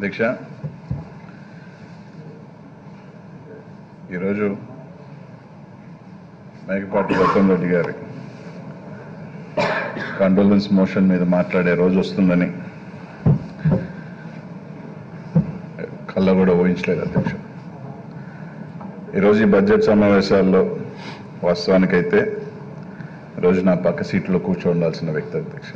అధ్యక్ష ఈరోజు మేకపాటి గౌతమ్ రెడ్డి గారి కండోలెన్స్ మోషన్ మీద మాట్లాడే రోజు వస్తుందని కళ్ళ కూడా ఊహించలేదు అధ్యక్ష ఈరోజు ఈ బడ్జెట్ సమావేశాల్లో వాస్తవానికైతే ఈరోజు నా పక్క సీట్లో కూర్చోండాల్సిన వ్యక్తి అధ్యక్ష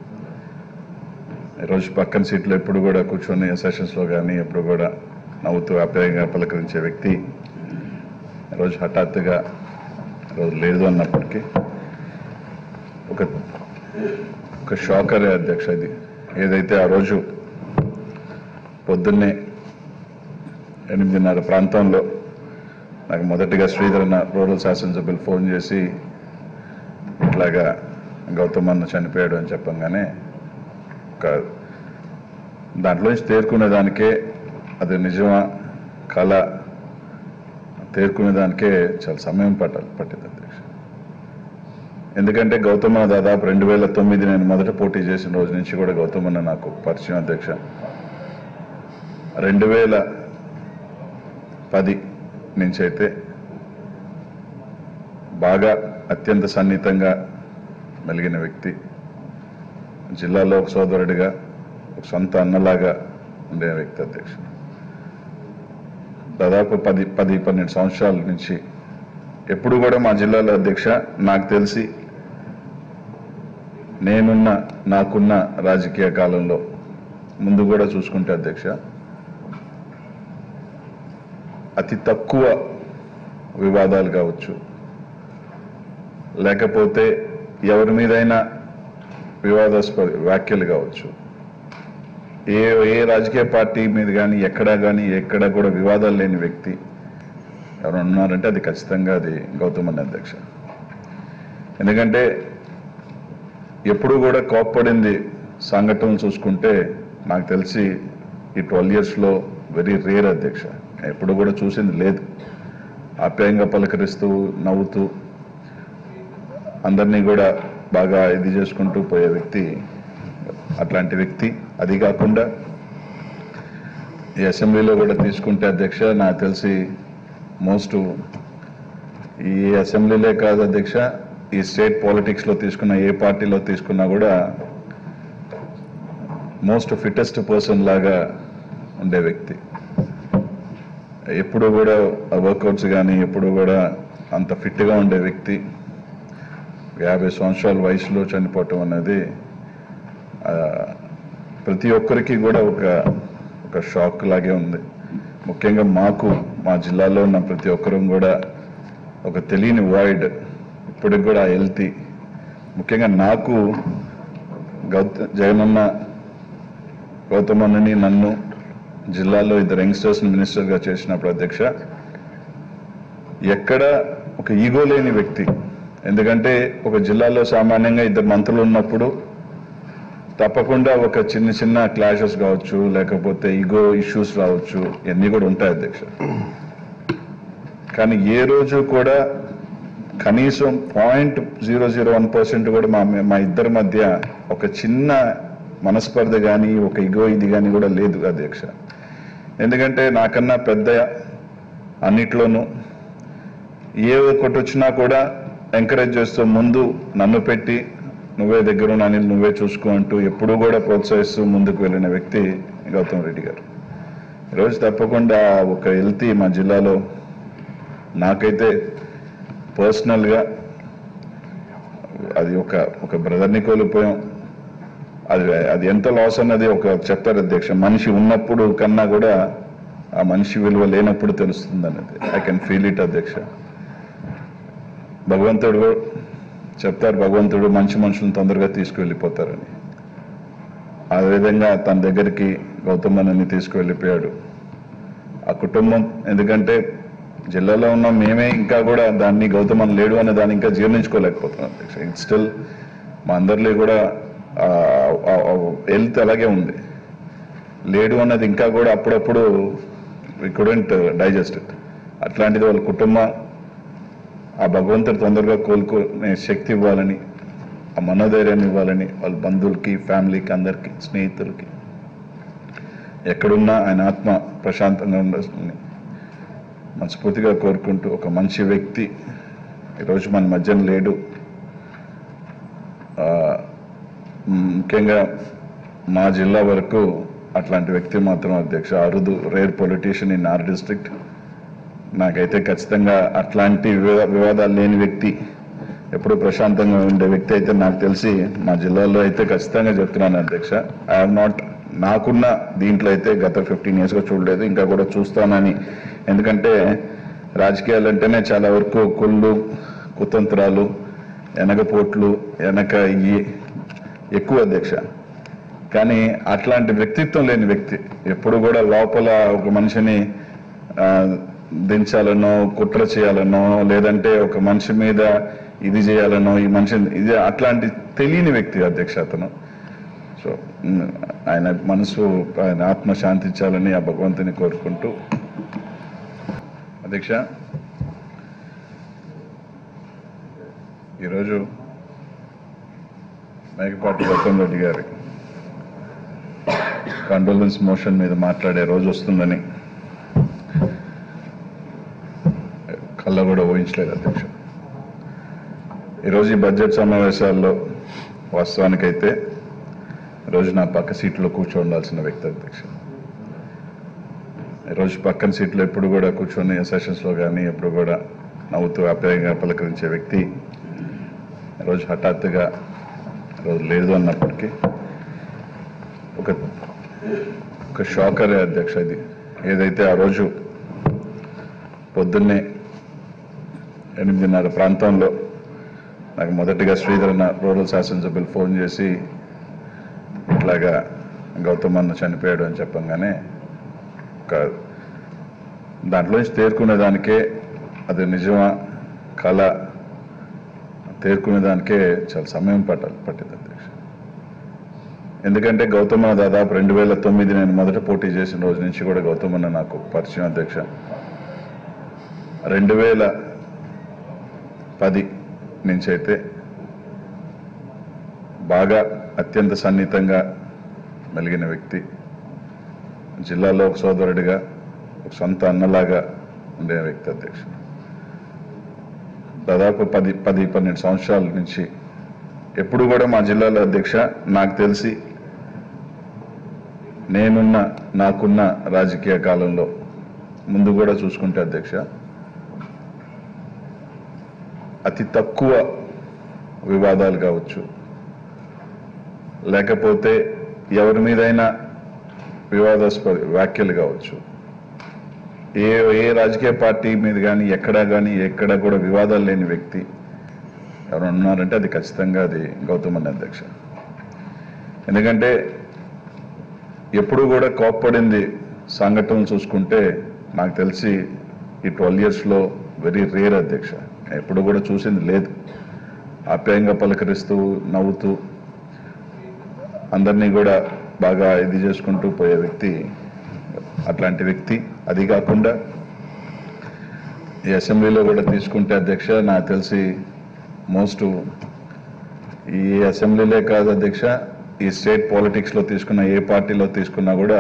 ఈరోజు పక్కన సీట్లో ఎప్పుడు కూడా కూర్చొని సెషన్స్లో కానీ ఎప్పుడు కూడా నవ్వుతూ ఆప్యాయంగా పలకరించే వ్యక్తి ఈరోజు హఠాత్తుగా ఈరోజు లేదు అన్నప్పటికీ ఒక ఒక షాకరే అధ్యక్ష ఇది ఏదైతే ఆ రోజు పొద్దున్నే ఎనిమిదిన్నర ప్రాంతంలో నాకు మొదటిగా శ్రీధర్ అన్న రూరల్ శాసనసభ్యులు ఫోన్ చేసి ఇట్లాగా గౌతమ్ అన్న చనిపోయాడు అని చెప్పంగానే ఒక దాంట్లోంచి తేరుకునే దానికే అది నిజమా కళ తేరుకునే దానికే చాలా సమయం పట్టాలి పట్టింది అధ్యక్ష ఎందుకంటే గౌతమ దాదాపు రెండు వేల తొమ్మిది నేను మొదట పోటీ చేసిన రోజు నుంచి కూడా గౌతమన్న నాకు పరిచయం అధ్యక్ష రెండు వేల పది నుంచి అయితే బాగా అత్యంత సన్నిహితంగా మెలిగిన వ్యక్తి జిల్లాలో ఒక సోదరుడిగా ఒక సొంత అన్నలాగా ఉండే వ్యక్తి అధ్యక్ష దాదాపు పది పది పన్నెండు సంవత్సరాల నుంచి ఎప్పుడు కూడా మా జిల్లాలో అధ్యక్ష నాకు తెలిసి నేనున్న నాకున్న రాజకీయ కాలంలో ముందు కూడా చూసుకుంటే అధ్యక్ష అతి తక్కువ వివాదాలు కావచ్చు లేకపోతే ఎవరి మీదైనా వివాదాస్పద వ్యాఖ్యలు కావచ్చు ఏ ఏ రాజకీయ పార్టీ మీద కానీ ఎక్కడా కానీ ఎక్కడ కూడా వివాదాలు లేని వ్యక్తి ఎవరు ఉన్నారంటే అది ఖచ్చితంగా అది గౌతమ్ అన్న అధ్యక్ష ఎందుకంటే ఎప్పుడు కూడా కోప్పడింది సంఘటనలు చూసుకుంటే నాకు తెలిసి ఈ ట్వెల్వ్ ఇయర్స్లో వెరీ రేర్ అధ్యక్ష ఎప్పుడు కూడా చూసింది లేదు ఆప్యాయంగా పలకరిస్తూ నవ్వుతూ అందరినీ కూడా బాగా ఇది చేసుకుంటూ పోయే వ్యక్తి అట్లాంటి వ్యక్తి అది కాకుండా ఈ అసెంబ్లీలో కూడా తీసుకుంటే అధ్యక్ష నాకు తెలిసి మోస్ట్ ఈ అసెంబ్లీలే కాదు అధ్యక్ష ఈ స్టేట్ పాలిటిక్స్లో తీసుకున్న ఏ పార్టీలో తీసుకున్నా కూడా మోస్ట్ ఫిట్టెస్ట్ పర్సన్ లాగా ఉండే వ్యక్తి ఎప్పుడు కూడా వర్కౌట్స్ కానీ ఎప్పుడు కూడా అంత ఫిట్గా ఉండే వ్యక్తి యాభై సంవత్సరాల వయసులో చనిపోవటం అనేది ఆ, ప్రతి ఒక్కరికి కూడా ఒక ఒక షాక్ లాగే ఉంది ముఖ్యంగా మాకు మా జిల్లాలో ఉన్న ప్రతి ఒక్కరూ కూడా ఒక తెలియని వాయిడ్ ఇప్పటికి కూడా హెల్తీ ముఖ్యంగా నాకు గౌత జగనన్న గౌతమన్నని నన్ను జిల్లాలో ఇద్దరు యంగ్స్టర్స్ మినిస్టర్గా చేసినప్పుడు అధ్యక్ష ఎక్కడ ఒక ఈగో లేని వ్యక్తి ఎందుకంటే ఒక జిల్లాలో సామాన్యంగా ఇద్దరు మంత్రులు ఉన్నప్పుడు తప్పకుండా ఒక చిన్న చిన్న క్లాషెస్ కావచ్చు లేకపోతే ఈగో ఇష్యూస్ రావచ్చు ఇవన్నీ కూడా ఉంటాయి అధ్యక్ష కానీ ఏ రోజు కూడా కనీసం point zero zero one percent కూడా మా మా ఇద్దరి మధ్య ఒక చిన్న మనస్పర్ధ కానీ ఒక ఇగో ఇది కానీ కూడా లేదు అధ్యక్ష ఎందుకంటే నాకన్నా పెద్ద అన్నిట్లోనూ ఏ ఒకటి వచ్చినా కూడా ఎంకరేజ్ చేస్తూ ముందు నన్ను పెట్టి నువ్వే దగ్గర నన్ను నువ్వే చూసుకో అంటూ ఎప్పుడూ కూడా ప్రోత్సహిస్తూ ముందుకు వెళ్ళిన వ్యక్తి గౌతమ్ రెడ్డి గారు ఈరోజు తప్పకుండా ఒక వెళ్తీ మా జిల్లాలో నాకైతే పర్సనల్గా అది ఒక ఒక బ్రదర్ని కోల్పోయాం అది అది ఎంత లాస్ అన్నది ఒక చెప్తారు అధ్యక్ష మనిషి ఉన్నప్పుడు కన్నా కూడా ఆ మనిషి విలువ లేనప్పుడు తెలుస్తుంది అన్నది ఐ కెన్ ఫీల్ ఇట్ అధ్యక్ష భగవంతుడు చెప్తారు భగవంతుడు మంచి మనుషులను తొందరగా తీసుకువెళ్ళిపోతారని ఆ విధంగా తన దగ్గరికి గౌతమన్నని తీసుకువెళ్ళిపోయాడు ఆ కుటుంబం ఎందుకంటే జిల్లాలో ఉన్న మేమే ఇంకా కూడా దాన్ని గౌతమన్ లేడు అనే దాన్ని ఇంకా జీర్ణించుకోలేకపోతున్నాం అధ్యక్ష ఇట్ స్టిల్ మా అందరిలో కూడా హెల్త్ అలాగే ఉంది లేడు అన్నది ఇంకా కూడా అప్పుడప్పుడు వి కుడెంట్ డైజెస్ట్ ఇట్ అట్లాంటిది వాళ్ళ కుటుంబ ఆ భగవంతుడు తొందరగా కోలుకునే శక్తి ఇవ్వాలని ఆ మనోధైర్యాన్ని ఇవ్వాలని వాళ్ళ బంధువులకి ఫ్యామిలీకి అందరికీ స్నేహితులకి ఎక్కడున్నా ఆయన ఆత్మ ప్రశాంతంగా ఉండాలని మనస్ఫూర్తిగా కోరుకుంటూ ఒక మంచి వ్యక్తి ఈరోజు మన మధ్యన లేడు ఆ, ముఖ్యంగా మా జిల్లా వరకు అట్లాంటి వ్యక్తి మాత్రం అధ్యక్ష అరుదు rare politician in our district నాకైతే ఖచ్చితంగా అట్లాంటి వివా- వివాదాలు లేని వ్యక్తి ఎప్పుడు ప్రశాంతంగా ఉండే వ్యక్తి అయితే నాకు తెలిసి మా జిల్లాలో అయితే ఖచ్చితంగా చెప్తున్నాను అధ్యక్ష ఐ హావ్ నాట్ నాకున్న దీంట్లో అయితే గత ఫిఫ్టీన్ ఇయర్స్గా చూడలేదు ఇంకా కూడా చూస్తానని ఎందుకంటే రాజకీయాలు అంటేనే చాలా వరకు కుళ్ళు కుతంత్రాలు వెనకపోట్లు వెనక ఇవి ఎక్కువ అధ్యక్ష కానీ అట్లాంటి వ్యక్తిత్వం లేని వ్యక్తి ఎప్పుడు కూడా లోపల ఒక మనిషిని ఆ, దించాలనో కుట్ర చేయాలనో లేదంటే ఒక మనిషి మీద ఇది చేయాలనో ఈ మనిషి ఇది అట్లాంటి తెలియని వ్యక్తి అధ్యక్ష అతను సో ఉమ్, ఆయన మనసు ఆయన ఆత్మ శాంతించాలని ఆ భగవంతుని కోరుకుంటూ అధ్యక్ష ఈరోజు మేకపాటి గౌతమ్ రెడ్డి గారి కండోలెన్స్ మోషన్ మీద మాట్లాడే రోజు వస్తుందని కళ్ళ కూడా ఊహించలేదు అధ్యక్ష ఈరోజు ఈ బడ్జెట్ సమావేశాల్లో వాస్తవానికైతే ఈరోజు నా పక్క సీట్లో కూర్చోండాల్సిన వ్యక్తి అధ్యక్ష ఈరోజు పక్కన సీట్లో ఎప్పుడు కూడా కూర్చొని సెషన్స్లో కానీ ఎప్పుడు కూడా నవ్వుతూ ఆప్యాయంగా పలకరించే వ్యక్తి ఈరోజు హఠాత్తుగా ఈరోజు లేదు అన్నప్పటికీ ఒక ఒక షాకరే అధ్యక్ష ఇది ఏదైతే ఆ రోజు పొద్దున్నే ఎనిమిదిన్నర ప్రాంతంలో నాకు మొదటిగా శ్రీధర్ అన్న రూరల్ శాసనసభ్యులు ఫోన్ చేసి ఇట్లాగా గౌతమ్ అన్న చనిపోయాడు అని చెప్పంగానే ఒక దాంట్లోంచి తేరుకునే దానికే అది నిజమా కళ తేరుకునే దానికే చాలా సమయం పట్టాలి పట్టింది అధ్యక్ష ఎందుకంటే గౌతమ దాదాపు రెండు వేల తొమ్మిది నేను మొదట పోటీ చేసిన రోజు నుంచి కూడా గౌతమన్న నాకు పరిచయం అధ్యక్ష రెండు వేల పది నుంచి అయితే బాగా అత్యంత సన్నిహితంగా మెలిగిన వ్యక్తి జిల్లాలో ఒక సోదరుడిగా ఒక సొంత అన్నలాగా ఉండే వ్యక్తి అధ్యక్ష దాదాపు పది పది పన్నెండు సంవత్సరాల నుంచి ఎప్పుడు కూడా మా జిల్లాలో అధ్యక్ష నాకు తెలిసి నేనున్న నాకున్న రాజకీయ కాలంలో ముందు కూడా చూసుకుంటే అధ్యక్ష అతి తక్కువ వివాదాలు కావచ్చు లేకపోతే ఎవరి మీదైనా వివాదాస్పద వ్యాఖ్యలు కావచ్చు ఏ ఏ రాజకీయ పార్టీ మీద కానీ ఎక్కడా కానీ ఎక్కడ కూడా వివాదాలు లేని వ్యక్తి ఎవరు ఉన్నారంటే అది ఖచ్చితంగా అది గౌతమ్ అన్న అధ్యక్ష ఎందుకంటే ఎప్పుడు కూడా కోప్పడింది సంఘటనలు చూసుకుంటే నాకు తెలిసి ఈ ట్వెల్వ్ ఇయర్స్లో వెరీ రేర్ అధ్యక్ష ఎప్పుడు కూడా చూసింది లేదు ఆప్యాయంగా పలకరిస్తూ నవ్వుతూ అందరినీ కూడా బాగా ఇది చేసుకుంటూ పోయే వ్యక్తి అట్లాంటి వ్యక్తి అది కాకుండా ఈ అసెంబ్లీలో కూడా తీసుకుంటే అధ్యక్ష నాకు తెలిసి మోస్ట్ ఈ అసెంబ్లీలే కాదు అధ్యక్ష ఈ స్టేట్ పాలిటిక్స్లో తీసుకున్న ఏ పార్టీలో తీసుకున్నా కూడా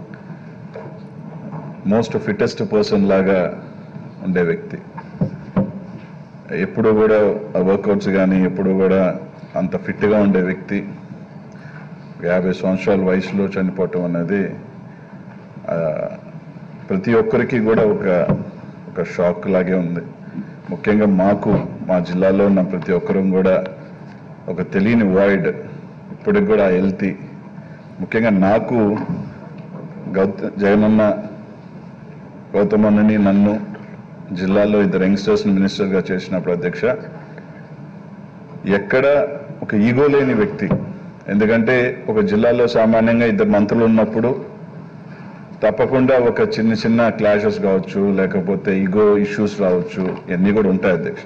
మోస్ట్ ఫిట్టెస్ట్ పర్సన్ లాగా ఉండే వ్యక్తి ఎప్పుడు కూడా వర్కౌట్స్ కానీ ఎప్పుడు కూడా అంత ఫిట్గా ఉండే వ్యక్తి యాభై సంవత్సరాల వయసులో చనిపోవటం అనేది ఆ, ప్రతి ఒక్కరికి కూడా ఒక ఒక షాక్ లాగే ఉంది ముఖ్యంగా మాకు మా జిల్లాలో ఉన్న ప్రతి ఒక్కరం కూడా ఒక తెలియని వాయిడ్ ఇప్పటికి కూడా హెల్తీ ముఖ్యంగా నాకు గౌత జగనన్న గౌతమన్నని నన్ను జిల్లాలో ఇద్దరు యంగ్స్టర్స్ మినిస్టర్గా చేసినప్పుడు అధ్యక్ష ఎక్కడ ఒక ఈగో లేని వ్యక్తి ఎందుకంటే ఒక జిల్లాలో సామాన్యంగా ఇద్దరు మంత్రులు ఉన్నప్పుడు తప్పకుండా ఒక చిన్న చిన్న క్లాషెస్ కావచ్చు లేకపోతే ఈగో ఇష్యూస్ రావచ్చు ఇవన్నీ కూడా ఉంటాయి అధ్యక్ష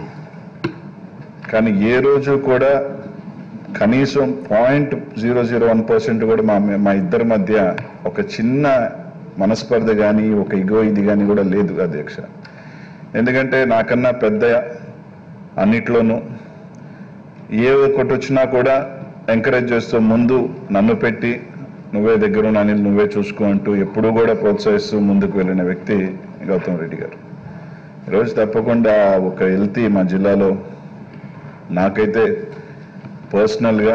కానీ ఏ రోజు కూడా కనీసం point zero zero one percent కూడా మా మా ఇద్దరి మధ్య ఒక చిన్న మనస్పర్ధ కానీ ఒక ఇగో ఇది కానీ కూడా లేదు అధ్యక్ష ఎందుకంటే నాకన్నా పెద్ద అన్నిట్లోనూ ఏ ఒకటి వచ్చినా కూడా ఎంకరేజ్ చేస్తూ ముందు నన్ను పెట్టి నువ్వే దగ్గరున్న అనిల్ నువ్వే చూసుకో అంటూ ఎప్పుడూ కూడా ప్రోత్సహిస్తూ ముందుకు వెళ్ళిన వ్యక్తి గౌతమ్ రెడ్డి గారు ఈరోజు తప్పకుండా ఒక వెళ్తీ మా జిల్లాలో నాకైతే పర్సనల్గా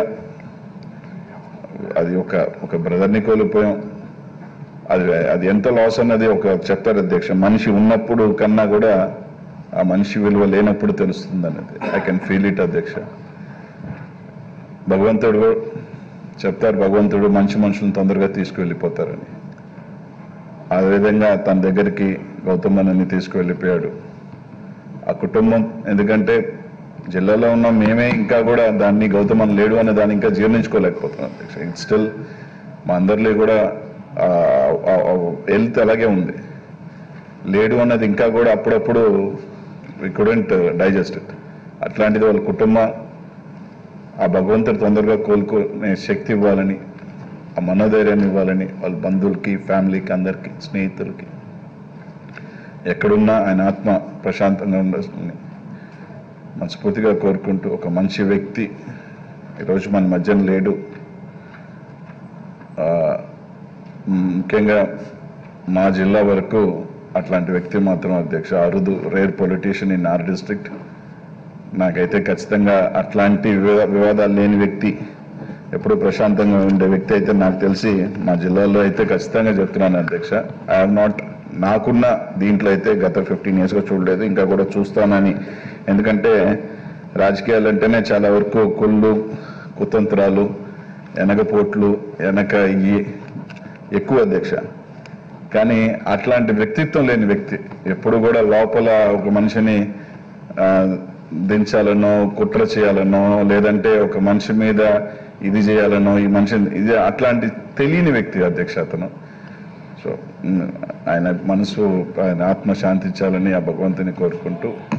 అది ఒక ఒక బ్రదర్ని కోల్పోయాం అది అది ఎంత లాస్ అన్నది ఒక చెప్తారు అధ్యక్ష మనిషి ఉన్నప్పుడు కన్నా కూడా ఆ మనిషి విలువ లేనప్పుడు తెలుస్తుంది అన్నది ఐ కెన్ ఫీల్ ఇట్ అధ్యక్ష భగవంతుడు కూడా చెప్తారు భగవంతుడు మంచి మనుషులను తొందరగా తీసుకువెళ్ళిపోతారని ఆ విధంగా తన దగ్గరికి గౌతమ్మని తీసుకువెళ్ళిపోయాడు ఆ కుటుంబం ఎందుకంటే జిల్లాలో ఉన్న మేమే ఇంకా కూడా దాన్ని గౌతమన్ లేడు అనే దాన్ని ఇంకా జీర్ణించుకోలేకపోతున్నాం అధ్యక్ష ఇట్ స్టిల్ మా అందరిలో కూడా హెల్త్ అలాగే ఉంది లేడు అన్నది ఇంకా కూడా అప్పుడప్పుడు వి కుడెంట్ డైజెస్ట్ ఇట్ అట్లాంటిది వాళ్ళ కుటుంబ ఆ భగవంతుడు తొందరగా కోలుకునే శక్తి ఇవ్వాలని ఆ మనోధైర్యాన్ని ఇవ్వాలని వాళ్ళ బంధువులకి ఫ్యామిలీకి అందరికీ స్నేహితులకి ఎక్కడున్నా ఆయన ఆత్మ ప్రశాంతంగా ఉండాలని మనస్ఫూర్తిగా కోరుకుంటూ ఒక మంచి వ్యక్తి ఈరోజు మన మధ్యన లేడు ఆ, ముఖ్యంగా మా జిల్లా వరకు అట్లాంటి వ్యక్తి మాత్రం అధ్యక్ష అరుదు rare politician in our district నాకైతే ఖచ్చితంగా అట్లాంటి వివా- వివాదాలు లేని వ్యక్తి ఎప్పుడు ప్రశాంతంగా ఉండే వ్యక్తి అయితే నాకు తెలిసి మా జిల్లాలో అయితే ఖచ్చితంగా చెప్తున్నాను అధ్యక్ష ఐ హావ్ నాట్ నాకున్న దీంట్లో అయితే గత ఫిఫ్టీన్ ఇయర్స్గా చూడలేదు ఇంకా కూడా చూస్తానని ఎందుకంటే రాజకీయాలు అంటేనే చాలా వరకు కుళ్ళు కుతంత్రాలు వెనకపోట్లు వెనక ఇవి ఎక్కువ అధ్యక్ష కానీ అట్లాంటి వ్యక్తిత్వం లేని వ్యక్తి ఎప్పుడు కూడా లోపల ఒక మనిషిని ఆ, దించాలనో కుట్ర చేయాలనో లేదంటే ఒక మనిషి మీద ఇది చేయాలనో ఈ మనిషి ఇది అట్లాంటి తెలియని వ్యక్తి అధ్యక్ష అతను సో ఉమ్, ఆయన మనసు ఆయన ఆత్మ శాంతించాలని ఆ భగవంతుని కోరుకుంటూ